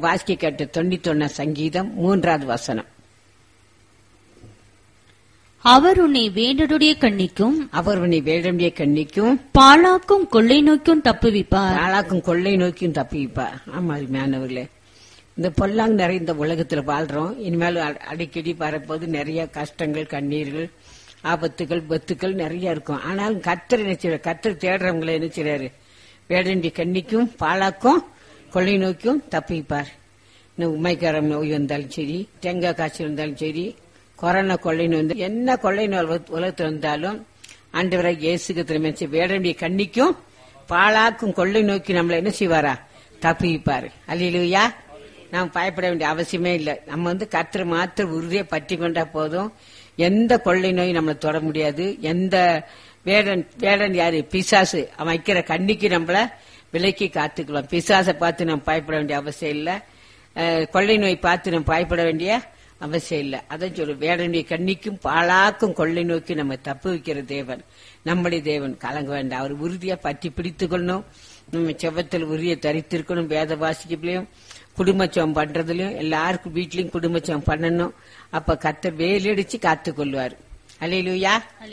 வாசிக்க கேட்ட தொண்ணூத்தொன்ன சங்கீதம் மூன்றாவது வசனம் அவர் உன்னை வேண்டருடைய கண்ணிக்கும் அவர் உன்னை வேடமுடைய கண்ணிக்கும் பாழாக்கும் கொள்ளை நோய்க்கும் தப்புவிப்பார் பாழாக்கும் கொள்ளை நோக்கியும் தப்பிப்பா ஆமா அருமையானவர்களே இந்த பொல்லாங் நிறைந்த உலகத்துல வாழ்றோம் இனிமேல் அ- அடிக்கடி வரப்போது நிறைய கஷ்டங்கள் கண்ணீர்கள் ஆபத்துகள் பத்துக்கள் நிறைய இருக்கும் ஆனாலும் கத்தர் நினைச்சிட கத்தர் தேடுறவங்களை நினைச்சிடாரு வேடண்டி கண்ணிக்கும் பாழாக்கும் கொள்ளை நோக்கியும் தப்பிப்பார் இந்த உமைக்காரம் நோய் வந்தாலும் சரி தேங்காய் காய்ச்சல் வந்தாலும் சரி கொரோனா கொள்ளை நோய் வந்து என்ன கொள்ளை நோய் உலக- உலகத்துல வந்தாலும் ஆண்டவரை இயேசுக்கு திரும்ப வேடண்டிய கண்ணிக்கும் பாழாக்கும் கொள்ளை நோக்கி நம்மள என்ன செய்வாரா தப்பிப்பாரு அல்லையா நாம் பயப்பட வேண்டிய அவசியமே இல்லை நம்ம வந்து கத்திர மாத்திர உறுதியை பற்றி கொண்டா போதும் எந்த கொள்ளை நோய் நம்மளை தொட முடியாது எந்த வேடன் வேடன் யாரு பிசாசு அவன் வைக்கிற கண்ணிக்கு நம்மள விலைக்கு காத்துக்கலாம் பிசாசை பார்த்து நம்ம பயப்பட வேண்டிய அவசியம் இல்லை அஹ், கொள்ளை நோய் பார்த்து நம்ம பயப்பட வேண்டிய அவசியம் இல்லை அதான் சொல்லு வேடனுடைய கண்ணிக்கும் பாழாக்கும் கொள்ளை நோக்கி நம்ம தப்பு வைக்கிற தேவன் நம்முடைய தேவன் கலங்க வேண்டாம் அவர் உறுதியா பற்றி பிடித்துக் கொள்ளணும் நம்ம செவத்தில் உரிய தரித்திருக்கணும் வேத வாசிக்கலையும் குடும்பச்சம் பண்றதுலயும் எல்லாருக்கும் வீட்லயும் குடும்பச்சம் பண்ணணும் அப்ப கத்தர் வேலடிச்சு காத்து கொள்வார் அலையிலுயா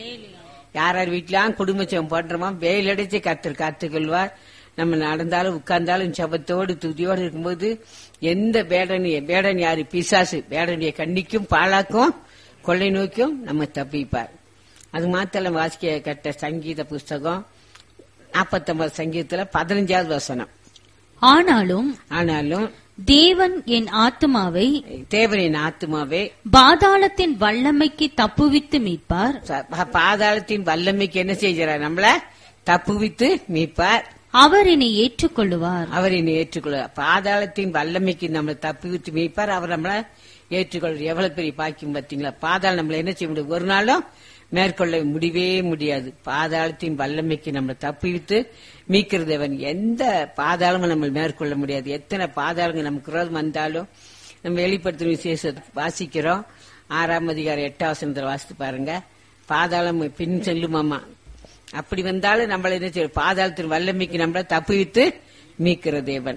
யார் யார் வீட்லயும் குடும்பச்சம் பண்றோமோ வேலடிச்சு கத்தர் காத்து கொள்வார் நம்ம நடந்தாலும் உட்கார்ந்தாலும் சபத்தோடு துதியோடு இருக்கும்போது எந்த வேடன் வேடன் யாரு பிசாசு வேடனுடைய கண்ணிக்கும் பாழாக்கும் கொள்ளை நோக்கியும் நம்ம தப்பிப்பார் அது மாத்திரம் வாசிக்க கட்ட சங்கீத புஸ்தகம் நாற்பத்தொன்பது சங்கீதத்துல பதினஞ்சாவது வசனம் ஆனாலும் ஆனாலும் தேவன் என் ஆத்துமாவை தேவனின் ஆத்துமாவே பாதாளத்தின் வல்லமைக்கு தப்புவித்து மீட்பார் ச- பாதாளத்தின் வல்லமைக்கு என்ன செய்கிறார் நம்மள தப்புவித்து மீட்பார் அவர் என்னை ஏற்றுக்கொள்ளுவார் அவர் என்னை ஏற்றுக்கொள்ள பாதாளத்தின் வல்லமைக்கு நம்மளை தப்புவித்து மீட்பார் அவர் நம்மள ஏற்றுக்கொள்ள எவ்வளவு பெரிய பாக்கியம் பார்த்தீங்களா பாதாளம் நம்மள என்ன செய்ய முடியும் ஒரு நாளும் மேற்கொள்ள முடியவே முடியாது பாதாளத்தின் வல்லமைக்கு நம்மளை தப்புவித்து மீட்கிற தேவன் எந்த பாதாளமும் நம்ம மேற்கொள்ள முடியாது எத்தனை பாதாளங்கள் நமக்கு விரோதம் வந்தாலும் நம்ம வெளிப்படுத்தும் விசேஷத்தை வாசிக்கிறோம் ஆறாம் அதிகாரம் எட்டாம் வசனத்தில் வாசித்து பாருங்க பாதாளம் பின் செல்லுமாமா அப்படி வந்தாலும் நம்மள என்ன செய்யும் பாதாளத்தின் வல்லமைக்கு நம்மள தப்புவித்து மீட்கிற தேவன்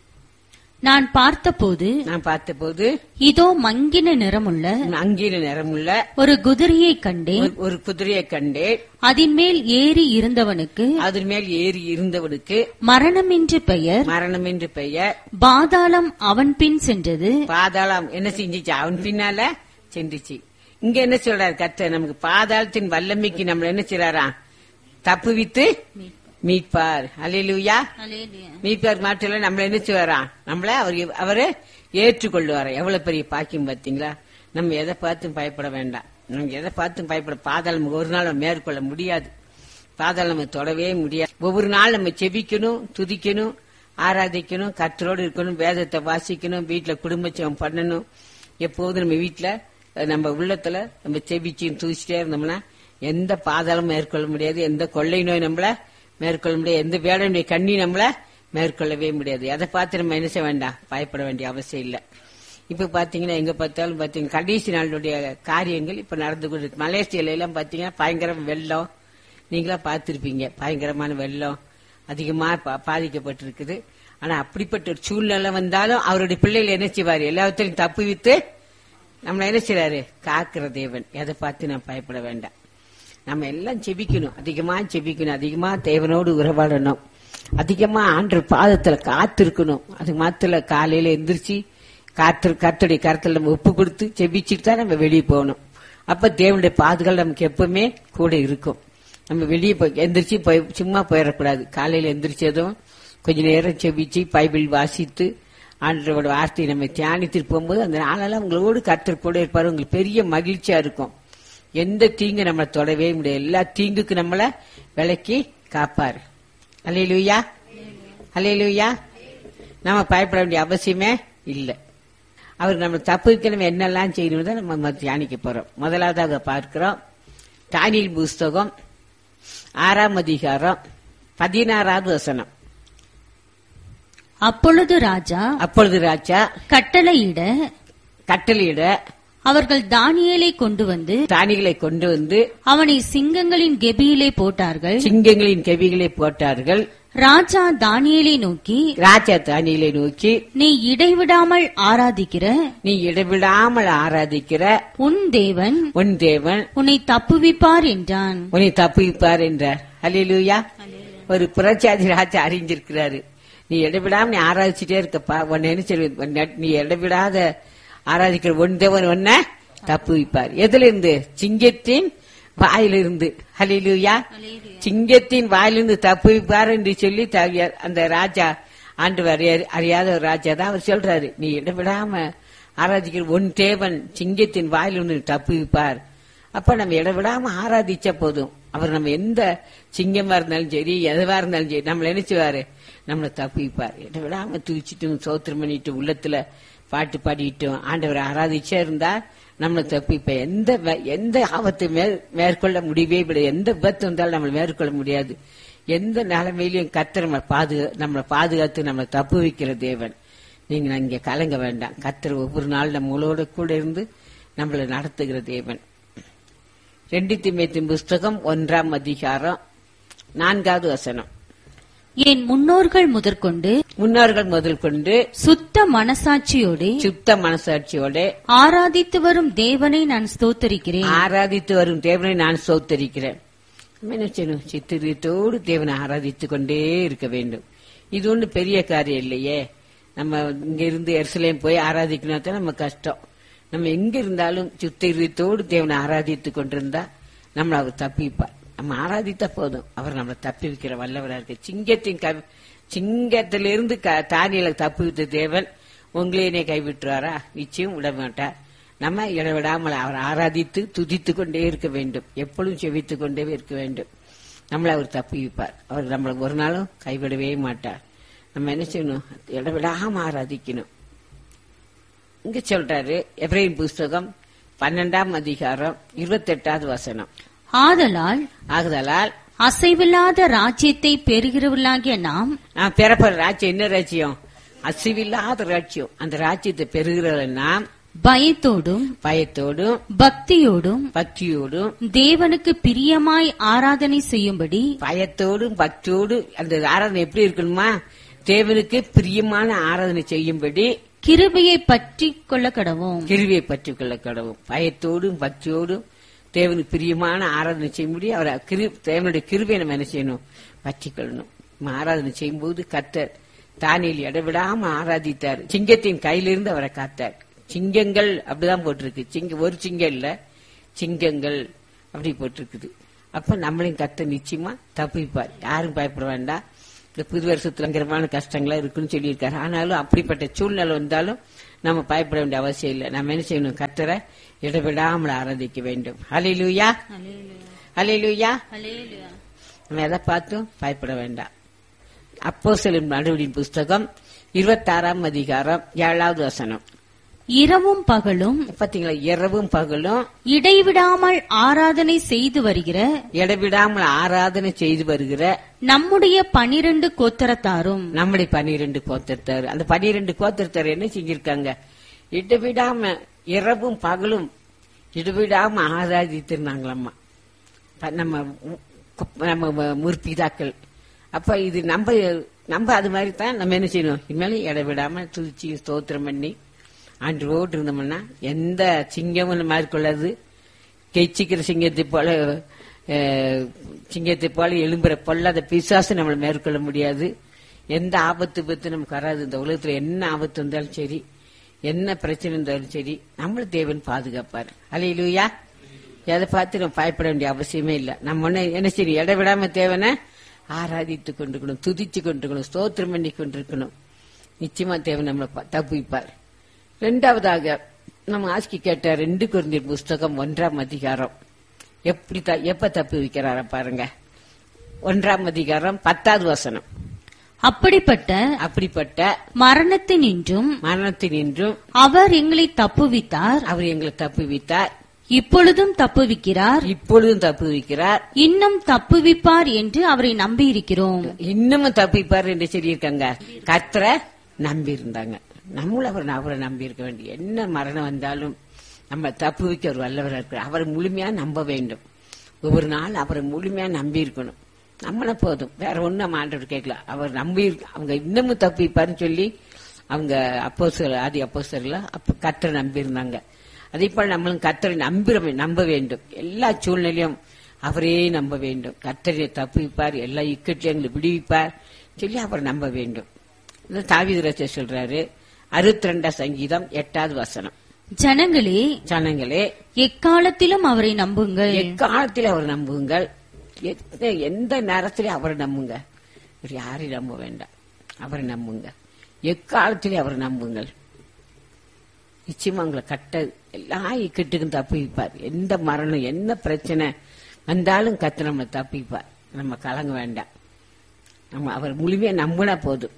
நான் பார்த்தபோது நான் பார்த்தபோது இதோ மங்கின நிறமுள்ள அங்கீன நிறமுள்ள ஒரு குதிரையை கண்டேன் ஒரு- ஒரு குதிரையை கண்டேன் அதன் மேல் ஏறி இருந்தவனுக்கு அதன் மேல் ஏறி இருந்தவனுக்கு மரணம் என்று பெயர் மரணம் என்று பெயர் பாதாளம் அவன் பின் சென்றது பாதாளம் என்ன செஞ்சுச்சு அவன் பின்னால சென்றுச்சு இங்க என்ன சொல்றாரு கத்த நமக்கு பாதாளத்தின் வல்லமைக்கு நம்ம என்ன செய்றாரா தப்புவித்து மீட்பார் அல்லேலூயா மீட்பார் மாற்றில நம்மள என்ன செய்வாரா நம்மள அவர் அவரு ஏற்றுக்கொள்வாரா எவ்வளவு பெரிய பாக்கியம் பாத்தீங்களா நம்ம எதை பார்த்தும் பயப்பட வேண்டாம் நம்ம எதை பார்த்தும் பயப்பட பாதாளம் ஒரு நாள் நம்ம மேற்கொள்ள முடியாது பாதாளம் நம்ம தொடவே முடியாது ஒவ்வொரு நாள் நம்ம செபிக்கணும் துதிக்கணும் ஆராதிக்கணும் கத்தரோடு இருக்கணும் வேதத்தை வாசிக்கணும் வீட்டுல குடும்பச்சம் பண்ணணும் எப்போதும் நம்ம வீட்டுல அஹ், நம்ம உள்ளத்துல நம்ம செபிச்சு துதிச்சிட்டே இருந்தோம்னா எந்த பாதாளமும் மேற்கொள்ள முடியாது எந்த கொள்ளை நோய் நம்மள மேற்கொள்ள முடியாது எந்த வேடனுடைய கண்ணி நம்மள மேற்கொள்ளவே முடியாது அதை பார்த்து நம்ம என்ன செய்ய வேண்டாம் பயப்பட வேண்டிய அவசியம் இல்லை இப்ப பாத்தீங்கன்னா எங்க பார்த்தாலும் பாத்தீங்கன்னா கடைசி நாளுடைய காரியங்கள் இப்ப நடந்து கொண்டு இருக்கு. மலேசியால எல்லாம் பாத்தீங்கன்னா பயங்கர வெள்ளம் நீங்களா பார்த்திருப்பீங்க பயங்கரமான வெள்ளம் அதிகமா பா- பாதிக்கப்பட்டிருக்குது ஆனா அப்படிப்பட்ட ஒரு சூழ்நிலை வந்தாலும் அவருடைய பிள்ளைகள் என்ன செய்வாரு எல்லாத்தையும் தப்பு வித்து நம்மள என்ன செய்றாரு காக்கிற தேவன் எதை பார்த்து நான் பயப்பட வேண்டாம் நம்ம எல்லாம் செபிக்கணும் அதிகமா செபிக்கணும் அதிகமா தேவனோடு உறவாடணும் அதிகமா ஆண்டு பாதத்துல காத்திருக்கணும் அது மாத்திர காலையில எந்திரிச்சு காத்து கத்துடைய கருத்துல நம்ம ஒப்பு கொடுத்து செபிச்சுட்டு தான் நம்ம வெளியே போகணும் அப்ப தேவனுடைய பாதுகாப்பு நமக்கு எப்பவுமே கூட இருக்கும் நம்ம வெளியே போய் எந்திரிச்சு போய் சும்மா போயிடக்கூடாது காலையில எந்திரிச்சதும் கொஞ்ச நேரம் செபிச்சு பைபிள் வாசித்து ஆண்டவரோட வார்த்தையை நம்ம தியானித்துட்டு போகும்போது அந்த நாளெல்லாம் உங்களோடு கர்த்தர் கூட இருப்பாரு உங்களுக்கு பெரிய மகிழ்ச்சியா இருக்கும் எந்த தீங்கு நம்மளை தொடவே முடியாது எல்லா தீங்குக்கு நம்மள விலக்கி காப்பாரு அல்லேலூயா அல்லேலூயா நம்ம பயப்பட வேண்டிய அவசியமே இல்லை அவர் நம்ம தப்புக்கு நம்ம என்னெல்லாம் செய்யணும் தான் நம்ம தியானிக்க போறோம் முதலாவதாக பார்க்கிறோம் தானியல் புஸ்தகம் ஆறாம் அதிகாரம் பதினாறாவது வசனம் அப்பொழுது ராஜா அப்பொழுது ராஜா கட்டளையிட கட்டளையிட அவர்கள் தானியேலை கொண்டு வந்து தானிகளை கொண்டு வந்து அவனை சிங்கங்களின் கெபியிலே போட்டார்கள் சிங்கங்களின் கெவிகளை போட்டார்கள் ராஜா தானியேலை நோக்கி ராஜா தானியலை நோக்கி நீ இடைவிடாமல் ஆராதிக்கிற நீ இடைவிடாமல் ஆராதிக்கிற உன் தேவன் உன் தேவன் உன்னை தப்புவிப்பார் என்றான் உன்னை தப்புவிப்பார் என்றார் ஹalleluya ஒரு புறச்சாதி ராஜா அறிஞ்சிருக்கிறாரு நீ இடைவிடாம நீ ஆராதிச்சுட்டே இருக்கப்பா உன்னை என்ன சொல்லு உன்னை- நீ இடைவிடாத ஆராதிக்கிற உன் தேவன் உன்னை தப்புவிப்பார் எதுல இருந்து சிங்கத்தின் வாயிலிருந்து ஹalleluya சிங்கத்தின் வாயிலிருந்து தப்புவிப்பார் என்று சொல்லி த- அந்த ராஜா ஆண்டு அறியாத ஒரு ராஜா தான் அவர் சொல்றாரு நீ இடைவிடாம ஆராதிக்கிற உன் தேவன் சிங்கத்தின் வாயிலிருந்து தப்புவிப்பார் அப்ப நம்ம இடைவிடாம ஆராதிச்ச போதும் அவர் நம்ம எந்த சிங்கமா இருந்தாலும் சரி எதுவா இருந்தாலும் சரி நம்மள நினைச்சுவாரு நம்மளை தப்பிப்பார் இடைவிடாம தூச்சிட்டும் சோத்திரம் பண்ணிட்டும் உள்ளத்துல பாட்டு பாடிட்டும் ஆண்டவரை ஆராதிச்சா இருந்தா நம்மளை தப்பிப்ப எந்த வ- எந்த ஆபத்து மேல் மேற்கொள்ள முடியவே முடியாது எந்த விபத்து வந்தாலும் நம்மளை மேற்கொள்ள முடியாது எந்த நிலைமையிலையும் கத்தர் நம்ம பாது நம்மளை பாதுகாத்து நம்மளை தப்பு வைக்கிற தேவன் நீங்க இங்க கலங்க வேண்டாம் கத்தர் ஒவ்வொரு நாள் நம்மளோட கூட இருந்து நம்மளை நடத்துகிற தேவன் ரெண்டு திமேத்தின் புஸ்தகம் ஒன்றாம் அதிகாரம் நான்காவது வசனம் என் முன்னோர்கள் முதற்கொண்டு முன்னோர்கள் முதல் கொண்டு சுத்த மனசாட்சியோடு சுத்த மனசாட்சியோட ஆராதித்து வரும் தேவனை நான் ஸ்தோத்தரிக்கிறேன் ஆராதித்து வரும் தேவனை நான் சோத்தரிக்கிறேன் நம்ம என்ன செய்யணும் சித்திரத்தோடு தேவனை ஆராதித்து கொண்டே இருக்க வேண்டும் இது ஒண்ணு பெரிய காரியம் இல்லையே நம்ம இங்க இருந்து எருசலேம் போய் ஆராதிக்கணும் தான் நம்ம கஷ்டம் நம்ம எங்க இருந்தாலும் சித்திரத்தோடு தேவனை ஆராதித்து கொண்டிருந்தா நம்மள அவர் தப்பிப்பார் நம்ம ஆராதித்தா போதும் அவர் நம்மளை தப்பி வைக்கிற வல்லவரா இருக்கு சிங்கத்தின் க சிங்கத்திலிருந்து க- தானியலை தப்பி வைத்த தேவன் உங்களையே கைவிட்டுருவாரா நிச்சயம் விட மாட்டார் நம்ம இடைவிடாமல் அவர் ஆராதித்து துதித்து கொண்டே இருக்க வேண்டும் எப்பொழுதும் செவித்துக் கொண்டே இருக்க வேண்டும் நம்மளை அவர் தப்பிப்பார் அவர் நம்மளை ஒரு நாளும் கைவிடவே மாட்டார் நம்ம என்ன செய்யணும் இடைவிடாம ஆராதிக்கணும் இங்க சொல்றாரு எப்ரேம் புஸ்தகம் பன்னெண்டாம் அதிகாரம் இருபத்தெட்டாவது வசனம் ஆதலால் ஆகுதலால் அசைவில்லாத ராஜ்யத்தை பெறுகிறவர்களாகிய நாம் நான் பிறப்ப ராஜ்யம் என்ன ராஜ்யம் அசிவில்லாத ராஜ்யம் அந்த ராஜ்யத்தை பெறுகிறவர்கள் நாம் பயத்தோடும் பயத்தோடும் பக்தியோடும் பக்தியோடும் தேவனுக்கு பிரியமாய் ஆராதனை செய்யும்படி பயத்தோடும் பக்தியோடும் அந்த ஆராதனை எப்படி இருக்கணுமா தேவனுக்கு பிரியமான ஆராதனை செய்யும்படி கிருபையை பற்றி கொள்ள கடவோம் கிருவியை பற்றி கொள்ள கடவும் பயத்தோடும் பக்தியோடும் தேவனுக்கு பிரியமான ஆராதனை செய்யும்படி அவர் கிரு- தேவனுடைய கிருவியை நம்ம என்ன செய்யணும் பற்றி கொள்ளணும் நம்ம ஆராதனை செய்யும்போது கத்தர் தானியில் இடைவிடாம ஆராதித்தார் சிங்கத்தின் கையிலிருந்து அவரை காத்தார் சிங்கங்கள் அப்படிதான் போட்டிருக்கு சிங்க ஒரு சிங்கம் இல்ல சிங்கங்கள் அப்படி போட்டிருக்குது அப்ப நம்மளையும் கத்த நிச்சயமா தப்பிப்பார் யாரும் பயப்பட வேண்டாம் இந்த புது வருஷத்துல பயங்கரமான கஷ்டங்களா இருக்குன்னு சொல்லியிருக்காரு ஆனாலும் அப்படிப்பட்ட சூழ்நிலை வந்தாலும் நம்ம பயப்பட வேண்டிய அவசியம் இல்லை நம்ம என்ன செய்யணும் கத்தரை இடைவிடாமல் ஆராதிக்க வேண்டும் ஹalleluya ஹalleluya நம்ம எதை பார்த்தும் பயப்பட வேண்டாம் அப்போ செல்லும் நடுவடின் புஸ்தகம் இருபத்தாறாம் அதிகாரம் ஏழாவது வசனம் இரவும் பகலும் பாத்தீங்களா இரவும் பகலும் இடைவிடாமல் ஆராதனை செய்து வருகிற இடைவிடாமல் ஆராதனை செய்து வருகிற நம்முடைய பனிரெண்டு கோத்தரத்தாரும் நம்முடைய பனிரெண்டு கோத்திரத்தார் அந்த பனிரெண்டு கோத்திரத்தார் என்ன செஞ்சிருக்காங்க இடைவிடாம இரவும் பகலும் இடைவிடாம ஆராதித்திருந்தாங்களாம்மா ப- நம்ம உ- கு- நம்ம முற்பிதாக்கள் அப்ப இது நம்ம நம்ம அது மாதிரி தான் நம்ம என்ன செய்யணும் இனிமேலும் இடைவிடாம துதிச்சு ஸ்தோத்திரம் பண்ணி ஆண்டோடு இருந்தோம்னா எந்த சிங்கமும் மேற்கொள்ளாது கெச்சிக்கிற சிங்கத்தை போல அஹ், சிங்கத்தை போல எழும்புற பொல்லாத பிசாசு நம்மளை மேற்கொள்ள முடியாது எந்த ஆபத்து பத்து நமக்கு வராது இந்த உலகத்துல என்ன ஆபத்து வந்தாலும் சரி என்ன பிரச்சனை இருந்தாலும் சரி நம்மள தேவன் பாதுகாப்பார் அலையிலுயா எதை பார்த்து நம்ம பயப்பட வேண்டிய அவசியமே இல்லை நம்ம ஒண்ணு என்ன சரி இடைவிடாம தேவனை ஆராதித்து கொண்டிருக்கணும் துதிச்சு கொண்டிருக்கணும் ஸ்தோத்திரம் பண்ணி கொண்டிருக்கணும் நிச்சயமா தேவன் நம்மளை பா- தப்புவிப்பார் ரெண்டாவதாக நம்ம ஆஸ்கி கேட்ட ரெண்டு குருந்தியர் புஸ்தகம் ஒன்றாம் அதிகாரம் எப்படி த- எப்ப தப்பு வைக்கிறார பாருங்க ஒன்றாம் அதிகாரம் பத்தாவது வசனம் அப்படிப்பட்ட அப்படிப்பட்ட மரணத்தினின்றும் மரணத்தினின்றும் அவர் எங்களை தப்புவித்தார் அவர் எங்களை தப்புவித்தார் இப்பொழுதும் தப்புவிக்கிறார் இப்பொழுதும் தப்புவிக்கிறார் இன்னும் தப்புவிப்பார் என்று அவரை நம்பியிருக்கிறோம் இன்னமும் தப்பிப்பார் என்று சொல்லியிருக்காங்க கர்த்தரை நம்பி இருந்தாங்க நம்மளும் அவர் அவரை நம்பி இருக்க வேண்டிய என்ன மரணம் வந்தாலும் நம்ம தப்பு வைக்க ஒரு வல்லவராக இருக்கிறார் அவரை முழுமையா நம்ப வேண்டும் ஒவ்வொரு நாள் அவரை முழுமையா நம்பி இருக்கணும் நம்மள போதும் வேற ஒண்ணும் நம்ம ஆண்டவர் கேட்கல அவர் நம்பி அவங்க இன்னமும் தப்பிப்பாருன்னு சொல்லி அவங்க அப்போஸ்தலர் ஆதி அப்போஸ்தலர்ல அப்ப கத்தரை நம்பி இருந்தாங்க அதே போல நம்மளும் கத்தரை நம்பி நம்ப வேண்டும் எல்லா சூழ்நிலையும் அவரே நம்ப வேண்டும் கத்தரை தப்பிப்பார் எல்லா இக்கட்சியங்களை விடுவிப்பார் சொல்லி அவரை நம்ப வேண்டும் இது தாவீது சொல்றாரு அறுபத்தி ரெண்டாம் சங்கீதம் எட்டாவது வசனம் ஜனங்களே ஜனங்களே எக்காலத்திலும் அவரை நம்புங்கள் எக்காலத்தில் அவர் நம்புங்கள் எந்த- எந்த நேரத்திலே அவரை நம்புங்க வேற யாரையும் நம்ப வேண்டாம் அவரை நம்புங்க எக்காலத்திலே அவரை நம்புங்கள் நிச்சயமா உங்களை கட்ட எல்லா இக்கட்டுக்கும் தப்பிப்பார் எந்த மரணம் என்ன பிரச்சனை வந்தாலும் கத்து நம்மளை தப்பிப்பார் நம்ம கலங்க வேண்டாம் நம்ம அவர் முழுமையா நம்பினா போதும்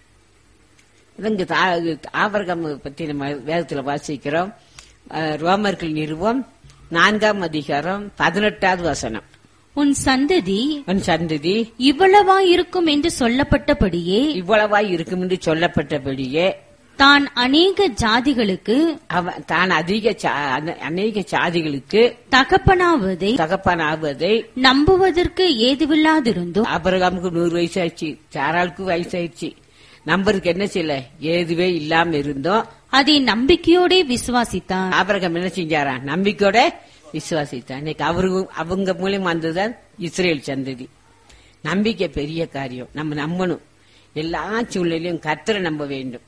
இதங்க ஆபரகம் பத்தி நம்ம வேதத்துல வாசிக்கிறோம் அஹ், ரோமர்கள் நிறுவம் நான்காம் அதிகாரம் பதினெட்டாவது வசனம் உன் சந்ததி உன் சந்ததி இவ்வளவா இருக்கும் என்று சொல்லப்பட்டபடியே இவ்வளவாய் இருக்கும் என்று சொல்லப்பட்டபடியே தான் அநேக ஜாதிகளுக்கு அவன் தான் அதிக சா- அன- அநேக சாதிகளுக்கு தகப்பனாவதை தகப்பான் ஆவதை நம்புவதற்கு ஏதுவில்லாதிருந்தும் ஆபரகாமுக்கு நூறு வயசு ஆயிடுச்சு சாராளுக்கு வயசாயிடுச்சு நம்பருக்கு என்ன செய்யல ஏதுவே இல்லாம இருந்தோம் அதை நம்பிக்கையோடே விசுவாசித்தான் ஆபரகம் என்ன செஞ்சாரா நம்பிக்கையோட விசுவாசித்தான் இன்னைக்கு அவரு அவங்க மூலியமா வந்ததுதான் இஸ்ரேல் சந்ததி நம்பிக்கை பெரிய காரியம் நம்ம நம்பணும் எல்லா சூழ்நிலையும் கத்தரை நம்ப வேண்டும்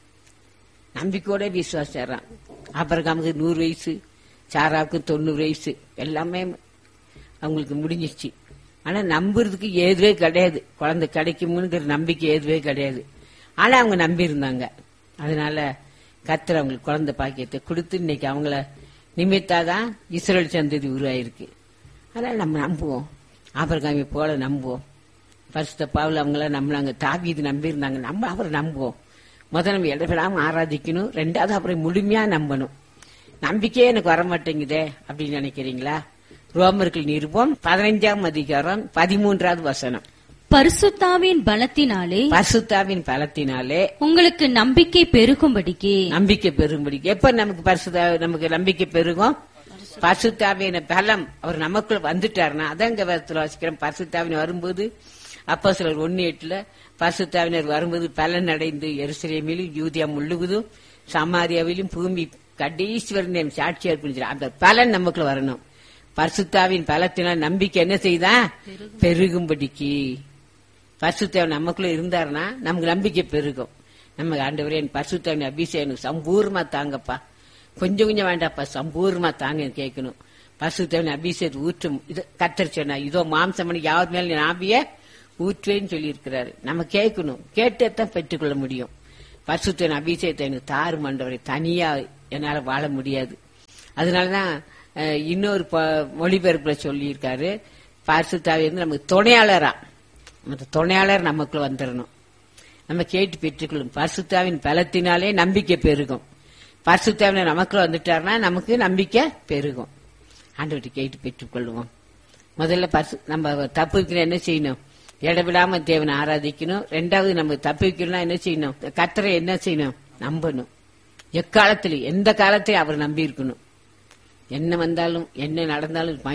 நம்பிக்கையோட விசுவாசிறான் ஆபரகாமுக்கு நூறு வயசு சாராவுக்கு தொண்ணூறு வயசு எல்லாமே அவங்களுக்கு முடிஞ்சிச்சு ஆனா நம்புறதுக்கு ஏதுவே கிடையாது குழந்தை கிடைக்குமுங்கிற நம்பிக்கை ஏதுவே கிடையாது ஆனா அவங்க நம்பி இருந்தாங்க அதனால கத்தர் அவங்களுக்கு குழந்தை பாக்கியத்தை கொடுத்து இன்னைக்கு அவங்கள நிமித்தாதான் இஸ்ரேல் சந்ததி உருவாயிருக்கு அதனால நம்ம நம்புவோம் ஆபரகாமி போல நம்புவோம் பரிசுத்த பாவில் அவங்கள நம்மளாங்க தாவீது நம்பி இருந்தாங்க நம்ம அவரை நம்புவோம் முதல்ல நம்ம இடப்படாம ஆராதிக்கணும் ரெண்டாவது அவரை முழுமையா நம்பணும் நம்பிக்கையே எனக்கு வர மாட்டேங்குதே அப்படின்னு நினைக்கிறீங்களா ரோமர்கள் நிருபம் பதினைஞ்சாம் அதிகாரம் பதிமூன்றாவது வசனம் பரிசுத்தாவின் பலத்தினாலே பரிசுத்தாவின் பலத்தினாலே உங்களுக்கு நம்பிக்கை பெருகும்படிக்கு நம்பிக்கை பெருகும்படி எப்ப நமக்கு பரிசுத்தா நமக்கு நம்பிக்கை பெருகும் பரிசுத்தாவின பலம் அவர் நமக்குள்ள வந்துட்டாருன்னா அதான் இங்க வேதத்துல வாசிக்கிறோம் பரிசுத்தாவின் வரும்போது அப்போ சிலர் ஒன்னு எட்டுல பரிசுத்தாவினர் வரும்போது பலன் அடைந்து எருசலேமிலும் யூதியா முழுவதும் சமாரியாவிலும் பூமி கடைஸ்வரன் சாட்சியா இருப்பிச்சு அந்த பலன் நமக்குள்ள வரணும் பரிசுத்தாவின் பலத்தினால் நம்பிக்கை என்ன செய்தா பெருகும்படிக்கு பரிசுத்தவன் நமக்குள்ள இருந்தாருன்னா நமக்கு நம்பிக்கை பெருகும் நம்ம ஆண்டவரே என் பரிசுத்தவன் அபிஷேகம் எனக்கு சம்பூர்ணமா தாங்கப்பா கொஞ்சம் கொஞ்சம் வேண்டாப்பா சம்பூர்ணமா தாங்க கேட்கணும் பரிசுத்தவன் அபிஷேகத்தை ஊற்றும் இது கத்தர் சொன்னா இதோ மாம்சமணி யார் மேல என் ஆவிய ஊற்றுவேன்னு சொல்லி இருக்கிறாரு நம்ம கேட்கணும் கேட்டே தான் பெற்றுக்கொள்ள முடியும் பரிசுத்தவன் அபிஷேகத்தை எனக்கு தாரு மண்டவரை தனியா என்னால வாழ முடியாது அதனாலதான் அஹ், இன்னொரு ப- மொழிபெயர்ப்புல சொல்லியிருக்காரு பரிசுத்தாவி வந்து நமக்கு துணையாளரா அந்த துணையாளர் நமக்குள்ள வந்துடணும் நம்ம கேட்டு பெற்றுக்கொள்ளும் பரிசுத்தாவின் பலத்தினாலே நம்பிக்கை பெருகும் பரிசுத்தாவின நமக்குள்ள வந்துட்டாருன்னா நமக்கு நம்பிக்கை பெருகும் ஆண்டவர்கிட்ட கேட்டு பெற்றுக்கொள்வோம் முதல்ல பரிசு நம்ம தப்புக்கு என்ன செய்யணும் இடவிடாம தேவனை ஆராதிக்கணும் ரெண்டாவது நம்ம தப்பிக்கணும்னா என்ன செய்யணும் கத்தரை என்ன செய்யணும் நம்பணும் எக்காலத்திலும் எந்த காலத்திலும் அவர் நம்பி இருக்கணும் என்ன வந்தாலும் என்ன நடந்தாலும்